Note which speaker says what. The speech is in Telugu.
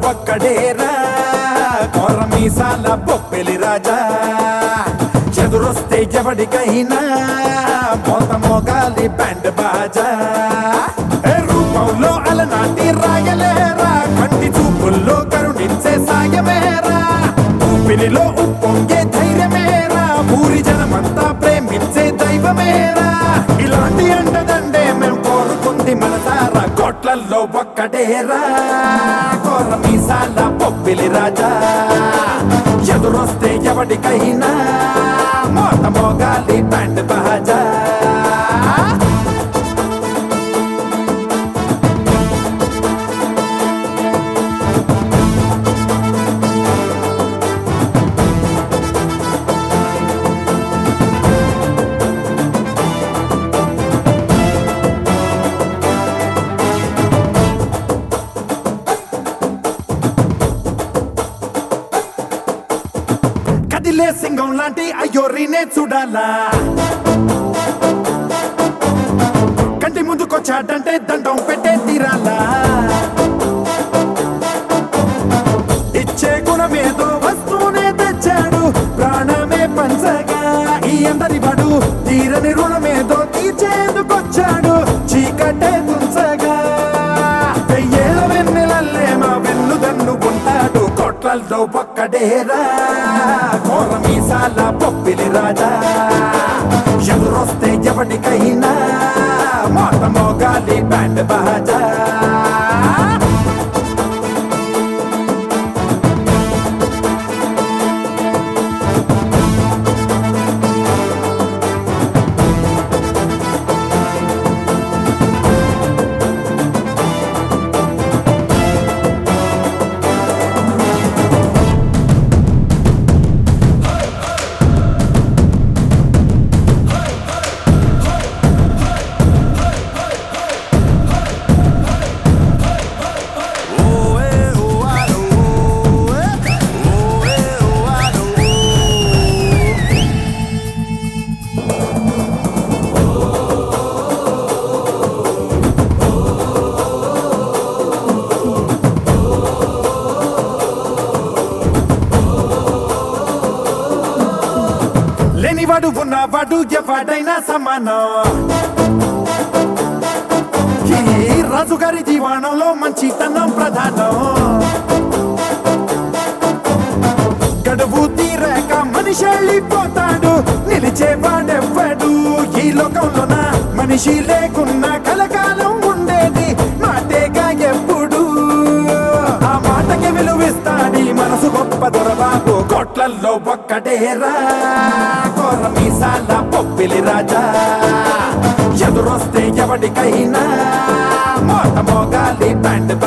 Speaker 1: ఒక్కడేరా కొర మీసాల బొప్పెలి రాజా ఎదురొస్తే ఎవడికైనా మోత మోగాలి బ్యాండ్ బాజా ఏ రూపంలో అలనాటి రాయలేరా కంటి చూపుల్లో కరుణించే సాయమేరా ఊపిరిలో ఉప్పొంగే ధైర్యమేరా ఊరి జనమంతా ప్రేమించే దైవమేరా ఇలాంటి అండదండే మేం కోరుకుంది మనసారా కోట్లల్లో ఒక్కటేరా కోర మీసాల పొప్పిలి రాజా ఎదురొస్తే ఎవడికైనా మోత మోగాలి బ్యాండ్ బాజా కదిలే సింగం లాంటి అయ్యోరినే చూడాలా కంటి ముందుకొచ్చాడంటే దండం పెట్టే తీరాలా ఇచ్చే గుణమేదో వస్తూనే తెచ్చాడు ప్రాణమే పంచగా ఈ అందరి వాడు తీరని రుణమేదో తీర్చేందుకొచ్చాడు చీకటే తుంచగా వెయ్యేళ్ళ వెన్నెలల్లే మా వెన్నుదన్ను ఉంటాడు కొట్లల్లో ఒక్కడేరా కోర మీసాల పొప్పిలి రాజా ఎదురొస్తే ఎవడికైనా మోత మోగాలి బ్యాండ్ బాజా లేనివాడు ఉన్నవాడు ఎవడైనా సమానం ఈ రాజుగారి జీవనంలో మంచితనం ప్రధానం గడువు తీరాక మనిషి వెళ్ళిపోతాడు నిలిచేవాడెవ్వడు ఈ లోకంలోన మనిషి లేకున్నా కలకాలం ఉండేది మాటేగా ఎప్పుడు ఆ మాటకి విలువిస్తాడి మనసు గొప్ప దొరబాబు కోట్లల్లో ఒక్కడేరా కోర మీసాల పొప్పిలి రాజా ఎదురొస్తే ఎవడికైనా మోత మోగాలి బ్యాండ్